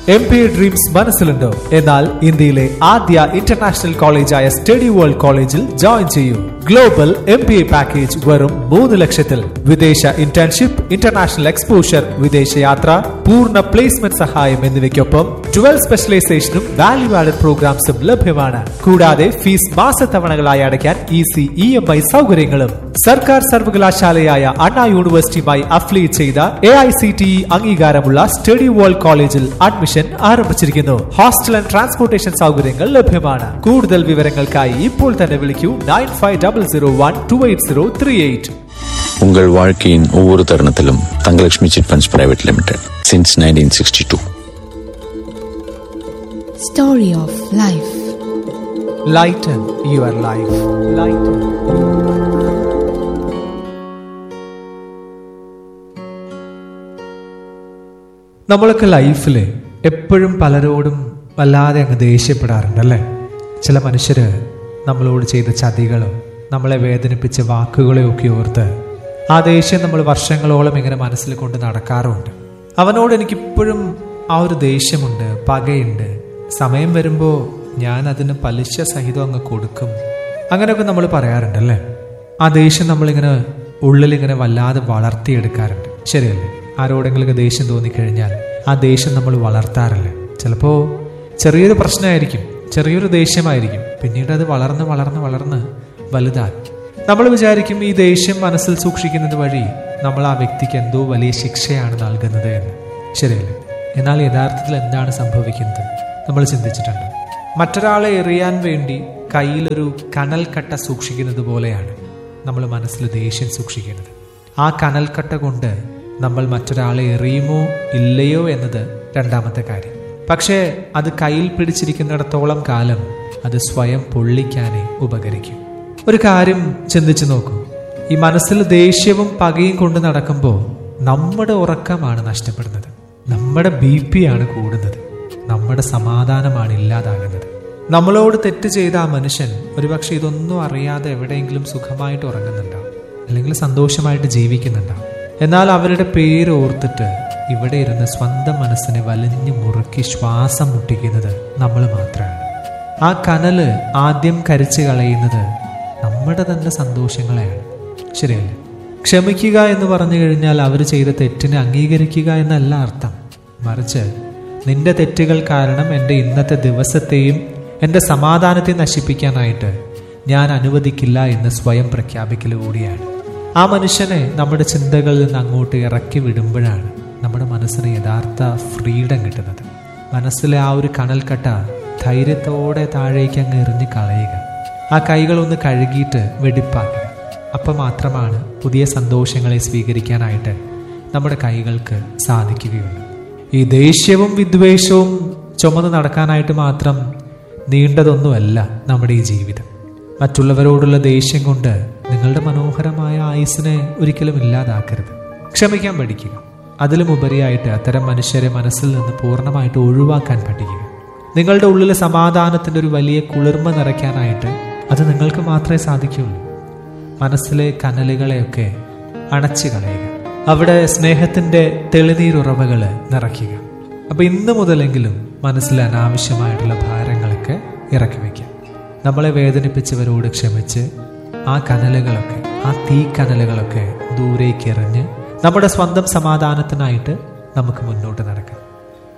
M P dreams മനസ്സിലുണ്ടോ എന്നാൽ ഇന്ത്യയിലെ ആദ്യ ഇന്റർനാഷണൽ കോളേജായ സ്റ്റഡി വേൾഡ് കോളേജിൽ ജോയിൻ ചെയ്യൂ global M P A package വെറും മൂന്ന് ലക്ഷത്തിൽ വിദേശ ഇന്റേൺഷിപ്പ് ഇന്റർനാഷണൽ എക്സ്പോഷർ വിദേശയാത്ര പൂർണ്ണ പ്ലേസ്മെന്റ് സഹായം എന്നിവയ്ക്കൊപ്പം ട്വൽവ് സ്പെഷ്യലൈസേഷനും വാല്യൂ ആഡഡ് പ്രോഗ്രാംസും ലഭ്യമാണ് കൂടാതെ ഫീസ് മാസത്തവണകളായി അടയ്ക്കാൻ ഈസി ഇ എം ഐ സൗകര്യങ്ങളും സർക്കാർ സർവകലാശാലയായ അണ്ണാ യൂണിവേഴ്സിറ്റിയുമായി അഫിലിയേറ്റ് ചെയ്ത A I C T E അംഗീകാരമുള്ള സ്റ്റഡി വേൾഡ് കോളേജിൽ അഡ്മിഷൻ ആരംഭിച്ചിരിക്കുന്നു ഹോസ്റ്റൽ ആൻഡ് ട്രാൻസ്പോർട്ടേഷൻ സൗകര്യങ്ങൾ ലഭ്യമാണ് കൂടുതൽ വിവരങ്ങൾക്കായി ഇപ്പോൾ തന്നെ വിളിക്കൂ nine five double zero one two eight zero three eight உங்கள் வாழ்க்கையின் ஒவ்வொரு தருணத்திலும் Thangalakshmi chit funds private limited since nineteen sixty two Story of Life. Lighten your life lighten നമ്മളൊക്കെ ലൈഫിൽ എപ്പോഴും പലരോടും വല്ലാതെ അങ്ങ് ദേഷ്യപ്പെടാറുണ്ടല്ലേ ചില മനുഷ്യര് നമ്മളോട് ചെയ്ത ചതികളോ നമ്മളെ വേദനിപ്പിച്ച വാക്കുകളോ ഒക്കെ ഓർത്ത് ആ ദേഷ്യം നമ്മൾ വർഷങ്ങളോളം ഇങ്ങനെ മനസ്സിൽ കൊണ്ട് നടക്കാറുമുണ്ട് അവനോട് എനിക്കിപ്പോഴും ആ ഒരു ദേഷ്യമുണ്ട് പകയുണ്ട് സമയം വരുമ്പോൾ ഞാൻ അതിന് പലിശ സഹിതം അങ്ങ് കൊടുക്കും അങ്ങനെയൊക്കെ നമ്മൾ പറയാറുണ്ടല്ലേ ആ ദേഷ്യം നമ്മളിങ്ങനെ ഉള്ളിലിങ്ങനെ വല്ലാതെ വളർത്തിയെടുക്കാറുണ്ട് ശരിയല്ലേ ആരോടെങ്കിലും ദേഷ്യം തോന്നിക്കഴിഞ്ഞാൽ ആ ദേഷ്യം നമ്മൾ വളർത്താറില്ല ചിലപ്പോൾ ചെറിയൊരു പ്രശ്നമായിരിക്കും ചെറിയൊരു ദേഷ്യമായിരിക്കും പിന്നീട് അത് വളർന്ന് വളർന്ന് വളർന്ന് വലുതാക്കി നമ്മൾ വിചാരിക്കും ഈ ദേഷ്യം മനസ്സിൽ സൂക്ഷിക്കുന്നത് വഴി നമ്മൾ ആ വ്യക്തിക്ക് എന്തോ വലിയ ശിക്ഷയാണ് നൽകുന്നത് എന്ന് ശരിയല്ലേ എന്നാൽ യഥാർത്ഥത്തിൽ എന്താണ് സംഭവിക്കുന്നത് നമ്മൾ ചിന്തിച്ചിട്ടുണ്ട് മറ്റൊരാളെ എറിയാൻ വേണ്ടി കയ്യിലൊരു കനൽക്കട്ട സൂക്ഷിക്കുന്നത് പോലെയാണ് നമ്മൾ മനസ്സിൽ ദേഷ്യം സൂക്ഷിക്കുന്നത് ആ കനൽക്കട്ട കൊണ്ട് നമ്മൾ മറ്റൊരാളെ എറിയുമോ ഇല്ലയോ എന്നത് രണ്ടാമത്തെ കാര്യം പക്ഷേ അത് കയ്യിൽ പിടിച്ചിരിക്കുന്നിടത്തോളം കാലം അത് സ്വയം പൊള്ളിക്കാനേ ഉപകരിക്കും ഒരു കാര്യം ചിന്തിച്ചു നോക്കൂ ഈ മനസ്സിൽ ദേഷ്യവും പകയും കൊണ്ട് നടക്കുമ്പോൾ നമ്മുടെ ഉറക്കമാണ് നഷ്ടപ്പെടുന്നത് നമ്മുടെ ബി പി ആണ് കൂടുന്നത് നമ്മുടെ സമാധാനമാണ് ഇല്ലാതാകുന്നത് നമ്മളോട് തെറ്റ് ചെയ്ത ആ മനുഷ്യൻ ഒരുപക്ഷെ ഇതൊന്നും അറിയാതെ എവിടെയെങ്കിലും സുഖമായിട്ട് ഉറങ്ങുന്നുണ്ടാവും അല്ലെങ്കിൽ സന്തോഷമായിട്ട് ജീവിക്കുന്നുണ്ടാവും എന്നാൽ അവരുടെ പേര് ഓർത്തിട്ട് ഇവിടെ ഇരുന്ന് സ്വന്തം മനസ്സിനെ വലിഞ്ഞു മുറുക്കി ശ്വാസം മുട്ടിക്കുന്നത് നമ്മൾ മാത്രമാണ് ആ കനല് ആദ്യം കരിച്ചു കളയുന്നത് നമ്മുടെ തന്നെ സന്തോഷങ്ങളെയാണ് ശരിയല്ലേ ക്ഷമിക്കുക എന്ന് പറഞ്ഞു കഴിഞ്ഞാൽ അവർ ചെയ്ത തെറ്റിനെ അംഗീകരിക്കുക എന്നല്ല അർത്ഥം മറിച്ച് നിന്റെ തെറ്റുകൾ കാരണം എൻ്റെ ഇന്നത്തെ ദിവസത്തെയും എൻ്റെ സമാധാനത്തെ നശിപ്പിക്കാനായിട്ട് ഞാൻ അനുവദിക്കില്ല എന്ന് സ്വയം പ്രഖ്യാപിക്കൽ കൂടിയാണ് ആ മനുഷ്യനെ നമ്മുടെ ചിന്തകളിൽ നിന്ന് അങ്ങോട്ട് ഇറക്കി വിടുമ്പോഴാണ് നമ്മുടെ മനസ്സിന് യഥാർത്ഥ ഫ്രീഡം കിട്ടുന്നത് മനസ്സിലെ ആ ഒരു കണൽക്കട്ട ധൈര്യത്തോടെ താഴേക്ക് അങ്ങ് എറിഞ്ഞ് കളയുക ആ കൈകളൊന്ന് കഴുകിയിട്ട് വെടിപ്പാക്കുക അപ്പം മാത്രമാണ് പുതിയ സന്തോഷങ്ങളെ സ്വീകരിക്കാനായിട്ട് നമ്മുടെ കൈകൾക്ക് സാധിക്കുകയുള്ളൂ ഈ ദേഷ്യവും വിദ്വേഷവും ചുമന്ന് നടക്കാനായിട്ട് മാത്രം നീണ്ടതൊന്നുമല്ല നമ്മുടെ ഈ ജീവിതം മറ്റുള്ളവരോടുള്ള ദേഷ്യം കൊണ്ട് നിങ്ങളുടെ മനോഹരമായ ആയുസ്സിനെ ഒരിക്കലും ഇല്ലാതാക്കരുത് ക്ഷമിക്കാൻ പഠിക്കുക അതിലും ഉപരിയായിട്ട് അത്തരം മനുഷ്യരെ മനസ്സിൽ നിന്ന് പൂർണ്ണമായിട്ട് ഒഴിവാക്കാൻ പഠിക്കുക നിങ്ങളുടെ ഉള്ളിലെ സമാധാനത്തിൻ്റെ ഒരു വലിയ കുളിർമ നിറയ്ക്കാനായിട്ട് അത് നിങ്ങൾക്ക് മാത്രമേ സാധിക്കുകയുള്ളൂ മനസ്സിലെ കനലുകളെയൊക്കെ അണച്ചു കളയുക അവിടെ സ്നേഹത്തിന്റെ തെളിനീരുറവകൾ നിറയ്ക്കുക അപ്പൊ ഇന്ന് മുതലെങ്കിലും മനസ്സിൽ അനാവശ്യമായിട്ടുള്ള ഭാരങ്ങളൊക്കെ ഇറക്കി വയ്ക്കാം നമ്മളെ വേദനിപ്പിച്ചവരോട് ക്ഷമിച്ച് ആ കനലുകളൊക്കെ ആ തീ കനലുകളൊക്കെ ദൂരേക്ക് എറിഞ്ഞ് നമ്മുടെ സ്വന്തം സമാധാനത്തിനായിട്ട് നമുക്ക് മുന്നോട്ട് നടക്കാം